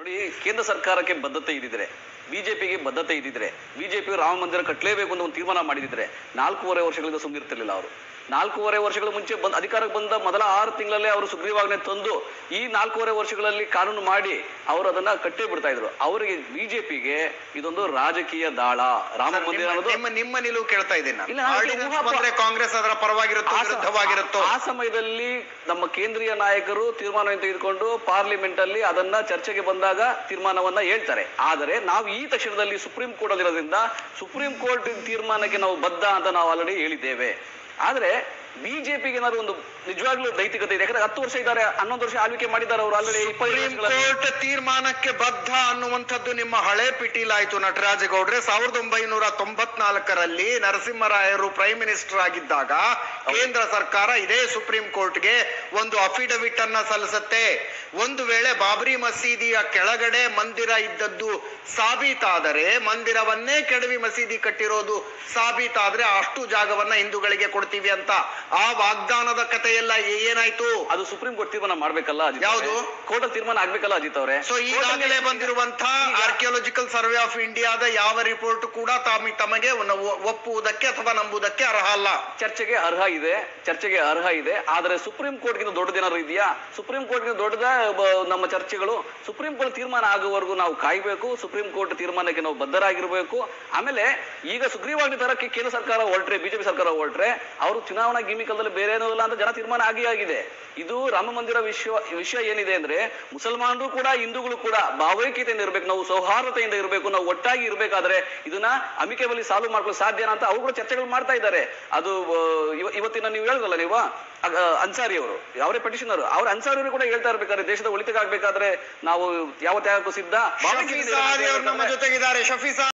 ನೋಡಿ ಕೇಂದ್ರ ಸರ್ಕಾರಕ್ಕೆ ಬದ್ಧತೆ ಇದ್ದಿದ್ರೆ ಬಿಜೆಪಿಗೆ ಬದ್ಧತೆ ಇದ್ದಿದ್ರೆ ಬಿಜೆಪಿ ರಾಮ ಮಂದಿರ ಕಟ್ಟಲೇಬೇಕು ಅಂತ ಒಂದು ತೀರ್ಮಾನ ಮಾಡಿದಿದ್ರೆ ನಾಲ್ಕೂವರೆ ವರ್ಷಗಳಿಂದ ಸುಮ್ಮನಿರ್ತಿರ್ಲಿಲ್ಲ ಅವರು ನಾಲ್ಕೂವರೆ ವರ್ಷಗಳ ಮುಂಚೆ ಬಂದ ಅಧಿಕಾರಕ್ಕೆ ಬಂದ ಮೊದಲ ಆರು ತಿಂಗಳಲ್ಲೇ ಅವರು ಸುಗ್ರೀವಾಜ್ಞೆ ತಂದು ಈ ನಾಲ್ಕೂವರೆ ವರ್ಷಗಳಲ್ಲಿ ಕಾನೂನು ಮಾಡಿ ಅವರು ಅದನ್ನ ಕಟ್ಟೇ ಬಿಡ್ತಾ ಇದ್ರು ಅವರಿಗೆ ಬಿಜೆಪಿಗೆ ಇದೊಂದು ರಾಜಕೀಯ ದಾಳ ರಾಮ ಸರ್, ಮಂದಿರ ನಿಮ್ಮ- ಅನ್ನೋದು ನಿಮ್ಮ ನಿಮ್ಮ ನಿಲುವು ಕೇಳ್ತಾ ಇದ್ದೀನಿ ನಾನು. ಇಲ್ಲ, ಅದಕ್ಕೆ ಆರ್ಡಿನೆನ್ಸ್ ಊಹಾಪೋಹ- ಬಂದ್ರೆ ಕಾಂಗ್ರೆಸ್ ಅದರ ಪರವಾಗಿರುತ್ತೋ ಆ ಸ- ವಿರುದ್ಧವಾಗಿರುತ್ತೋ ಆ ಸಮಯದಲ್ಲಿ ನಮ್ಮ ಕೇಂದ್ರೀಯ ನಾಯಕರು ತೀರ್ಮಾನವನ್ನು ತೆಗೆದುಕೊಂಡು ಪಾರ್ಲಿಮೆಂಟ್ ಅಲ್ಲಿ ಅದನ್ನ ಚರ್ಚೆಗೆ ಬಂದಾಗ ತೀರ್ಮಾನವನ್ನ ಹೇಳ್ತಾರೆ ಆದರೆ ನಾವು ಈ ತಕ್ಷಣದಲ್ಲಿ ಸುಪ್ರೀಂ ಕೋರ್ಟ್ ಅಲ್ಲಿರೋದ್ರಿಂದ ಸುಪ್ರೀಂ ಕೋರ್ಟ್ ತೀರ್ಮಾನಕ್ಕೆ ನಾವು ಬದ್ಧ ಅಂತ ನಾವು ಆಲ್ರೆಡಿ ಹೇಳಿದ್ದೇವೆ ಆದ್ರೆ ಬಿಜೆಪಿಗೆ ಏನಾದ್ರು ಒಂದು ನಿಜವಾಗ್ಲೂ ನೈತಿಕತೆ ಇದೆ ಯಾಕಂದ್ರೆ ಹತ್ತು ವರ್ಷ ಇದ್ದಾರೆ ಹನ್ನೊಂದು ವರ್ಷ ಆಳ್ವಿಕೆ ಮಾಡಿದ್ದಾರೆ ಅವರು ಆಲ್ರೆಡಿ ಸುಪ್ರೀಂ ಕೋರ್ಟ್ ತೀರ್ಮಾನಕ್ಕೆ ಬದ್ಧ ಅನ್ನುವಂಥದ್ದು ನಿಮ್ಮ ಹಳೆ ಪಿಟೀಲಾಯ್ತು ನಟರಾಜಗೌಡ್ರೆ ಸಾವಿರದ ಒಂಬೈನೂರ ತೊಂಬತ್ನಾಲ್ಕರಲ್ಲಿ ನರಸಿಂಹರಾಯರು ಪ್ರೈಮ್ ಮಿನಿಸ್ಟರ್ ಆಗಿದ್ದಾಗ ಕೇಂದ್ರ ಸರ್ಕಾರ ಇದೇ ಸುಪ್ರೀಂ ಕೋರ್ಟ್ಗೆ ಒಂದು ಅಫಿಡವಿಟ್ ಅನ್ನ ಸಲ್ಲಿಸುತ್ತೆ ಒಂದು ವೇಳೆ ಬಾಬರಿ ಮಸೀದಿಯ ಕೆಳಗಡೆ ಮಂದಿರ ಇದ್ದದ್ದು ಸಾಬೀತಾದರೆ ಮಂದಿರವನ್ನೇ ಕೆಡವಿ ಮಸೀದಿ ಕಟ್ಟಿರೋದು ಸಾಬೀತಾದ್ರೆ ಅಷ್ಟು ಜಾಗವನ್ನ ಹಿಂದೂಗಳಿಗೆ ಕೊಡ್ತೀವಿ ಅಂತ ಆ ವಾಗ್ದಾನದ ಕಥೆ ಎಲ್ಲ ಏನಾಯ್ತು ಅದು ಸುಪ್ರೀಂ ಕೋರ್ಟ್ ತೀರ್ಮಾನ ಮಾಡ್ಬೇಕಲ್ಲ ಅಜಿತ್ ಯಾವುದು? ಕೋರ್ಟ್ ಅಲ್ಲಿ ತೀರ್ಮಾನ ಆಗ್ಬೇಕಲ್ಲ ಅಜಿತ್ ಅವರೇ ಸೊ ಈಗಾಗಲೇ ಬಂದಿರುವಂತಹ ಆರ್ಕಿಯಾಲಜಿಕಲ್ ಸರ್ವೆ ಆಫ್ ಇಂಡಿಯಾದ ಯಾವ ರಿಪೋರ್ಟ್ ಕೂಡ ತಮ ತಮಗೆ ಒ- ಒಪ್ಪುವುದಕ್ಕೆ ಅಥವಾ ನಂಬುವುದಕ್ಕೆ ಅರ್ಹ ಅಲ್ಲ ಚರ್ಚೆಗೆ ಅರ್ಹ ಇದೆ ಚರ್ಚೆಗೆ ಅರ್ಹ ಇದೆ ಆದರೆ ಸುಪ್ರೀಂ ಕೋರ್ಟ್ಗಿಂತ ದೊಡ್ಡದೇನಾದ್ರು ಇದೆಯಾ ಸುಪ್ರೀಂ ಕೋರ್ಟ್ಗಿಂತ ದೊಡ್ಡದ ಬ- ನಮ್ಮ ಚರ್ಚೆಗಳು ಸುಪ್ರೀಂ ಕೋರ್ಟ್ ತೀರ್ಮಾನ ಆಗುವವರೆಗೂ ನಾವು ಕಾಯ್ಬೇಕು ಸುಪ್ರೀಂ ಕೋರ್ಟ್ ತೀರ್ಮಾನಕ್ಕೆ ನಾವು ಬದ್ಧರಾಗಿರ್ಬೇಕು ಆಮೇಲೆ ಈಗ ಸುಗ್ರೀವಾಜ್ಞೆ ತರಕ್ಕೆ ಕೇಂದ್ರ ಸರ್ಕಾರ ಹೊರಟ್ರೆ ಬಿಜೆಪಿ ಸರ್ಕಾರ ಹೊರಟ್ರೆ ಅವರು ಚುನಾವಣಾ ಗಿಮಿಕಲ್ದಲ್ಲಿ ಬೇರೆ ಏನೂ ಇಲ್ಲ ಅಂತ ಜನ ತೀರ್ಮಾನ ಆಗಿ ಆಗಿದೆ ಇದು ರಾಮ ಮಂದಿರ ವಿಷಯ ವಿಷಯ ಏನಿದೆ ಅಂದ್ರೆ ಮುಸಲ್ಮಾನರು ಕೂಡ ಹಿಂದೂಗಳು ಕೂಡ ಭಾವೈಕ್ಯತೆಯಿಂದ ಇರಬೇಕು ನಾವು ಸೌಹಾರ್ದತೆಯಿಂದ ಇರಬೇಕು ನಾವು ಒಟ್ಟಾಗಿ ಇರಬೇಕಾದ್ರೆ ಇದನ್ನ ಅಮಿಕೇಬಲಿ ಸಾಲ್ವ್ ಮಾಡ್ಕೊಳ್ಳೋ ಸಾಧ್ಯನಾ ಅಂತ ಅವರು ಕೂಡ ಚರ್ಚೆಗಳು ಮಾಡ್ತಾ ಇದ್ದಾರೆ ಅದು ಆ, ಇವ- ಇವತ್ತಿನ ನೀವು ಹೇಳಿದ್ರಲ್ಲ ನೀವು ಅಗ- ಅನ್ಸಾರಿ ಅವರು ಅವರೇ ಪಟಿಷನರ್ ಅವ್ರ ಅನ್ಸಾರಿ ಅವರು ಕೂಡ ಹೇಳ್ತಾ ಇರ್ಬೇಕಾದ್ರೆ ದೇಶದ ಒಳಿತಿಗಾಗ್ಬೇಕಾದ್ರೆ ನಾವು ಯಾವ ತ್ಯಾಗಕ್ಕೂ ಸಿದ್ಧ ಶಫೀಸಾ ಆದಿ ಅವರು ನಮ್ಮ ಜೊತೆಗಿದ್ದಾರೆ ಶಫೀಸಾ